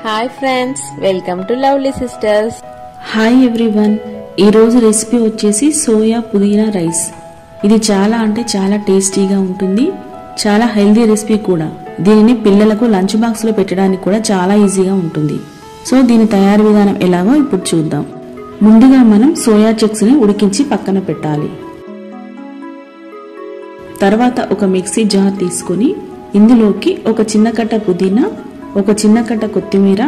hi friends welcome to lovely sisters hi everyone ఈరోజు recipe వచ్చేసి soya పుదీనా rice ఇది చాలా అంటే చాలా టేస్టీగా ఉంటుంది చాలా హెల్దీ రెసిపీ కూడా దీనిని పిల్లలకు లంచ్ బాక్స్లో పెట్టడానికి కూడా చాలా ఈజీగా ఉంటుంది సో దీని తయారీ విధానం ఎలాగో ఇప్పుడు చూద్దాం ముందుగా మనం సోయా చిక్స్ని ఉడికించి పక్కన పెట్టాలి తర్వాత ఒక మిక్సీ జార్ తీసుకొని ఇందులోకి ఒక చిన్న కట్ట పుదీనా ఒక చిన్న కట్ట కొత్తిమీర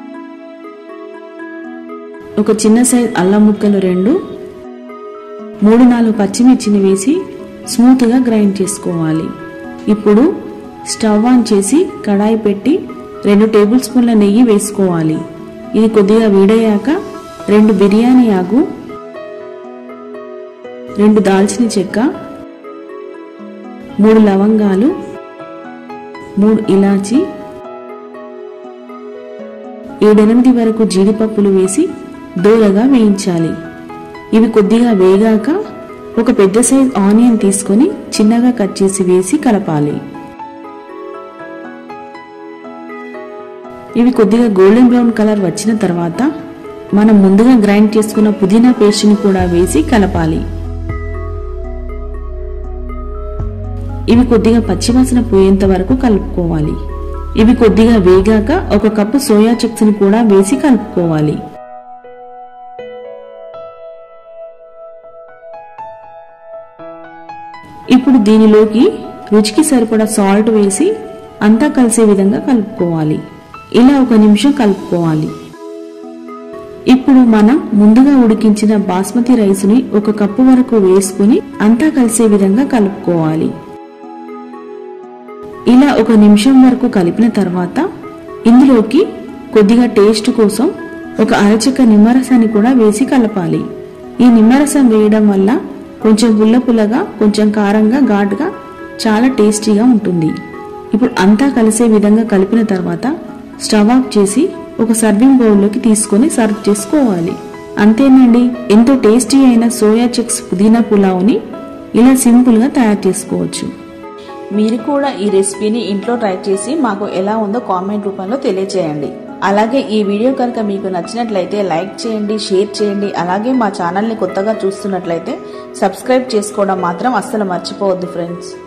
ఒక చిన్న సైజ్ అల్లం ముక్కలు రెండు మూడు నాలుగు పచ్చిమిర్చిని వేసి స్మూత్గా గ్రైండ్ చేసుకోవాలి ఇప్పుడు స్టవ్ ఆన్ చేసి కడాయి పెట్టి రెండు టేబుల్ స్పూన్ల నెయ్యి వేసుకోవాలి ఇది కొద్దిగా వేడయ్యాక రెండు బిర్యానీ ఆకు రెండు దాల్చిన చెక్క మూడు లవంగాలు మూడు ఇలాచి ఏడెనిమిది వరకు జీడిపప్పులు వేసి దూరగా వేయించాలి ఇవి కొద్దిగా వేగాక ఒక పెద్ద సైజ్ ఆనియన్ తీసుకొని చిన్నగా కట్ చేసి వేసి కలపాలి ఇవి కొద్దిగా గోల్డెన్ బ్రౌన్ కలర్ వచ్చిన తర్వాత మనం ముందుగా గ్రైండ్ చేసుకున్న పుదీనా పేస్ట్ని కూడా వేసి కలపాలి ఇవి కొద్దిగా పచ్చివాసన పోయేంత వరకు కలుపుకోవాలి ఇవి కొద్దిగా వేగాక ఒక కప్పు సోయా చిప్స్ని కూడా వేసి కలుపుకోవాలి ఇప్పుడు దీనిలోకి రుచికి సరిపడా సాల్ట్ వేసి అంతా కలిసే విధంగా కలుపుకోవాలి ఇలా ఒక నిమిషం కలుపుకోవాలి ఇప్పుడు మనం ముందుగా ఉడికించిన బాస్మతి రైస్ని ఒక కప్పు వరకు వేసుకుని అంతా కలిసే విధంగా కలుపుకోవాలి ఇలా ఒక నిమిషం వరకు కలిపిన తర్వాత ఇందులోకి కొద్దిగా టేస్ట్ కోసం ఒక అరచెక్క నిమ్మరసాన్ని కూడా వేసి కలపాలి ఈ నిమ్మరసం వేయడం వల్ల కొంచెం పుల్ల పుల్లగా కొంచెం కారంగా ఘాటుగా చాలా టేస్టీగా ఉంటుంది ఇప్పుడు అంతా కలిసే విధంగా కలిపిన తర్వాత స్టవ్ ఆఫ్ చేసి ఒక సర్వింగ్ బౌల్లోకి తీసుకొని సర్వ్ చేసుకోవాలి అంతేనండి ఎంతో టేస్టీ అయిన సోయా చిక్స్ పుదీనా పులావ్ని ఇలా సింపుల్గా తయారు చేసుకోవచ్చు మీరు కూడా ఈ రెసిపీని ఇంట్లో ట్రై చేసి మాకు ఎలా ఉందో కామెంట్ రూపంలో తెలియజేయండి అలాగే ఈ వీడియో కనుక మీకు నచ్చినట్లయితే లైక్ చేయండి షేర్ చేయండి అలాగే మా ఛానల్ని కొత్తగా చూస్తున్నట్లయితే సబ్స్క్రైబ్ చేసుకోవడం మాత్రం అస్సలు మర్చిపోవద్దు ఫ్రెండ్స్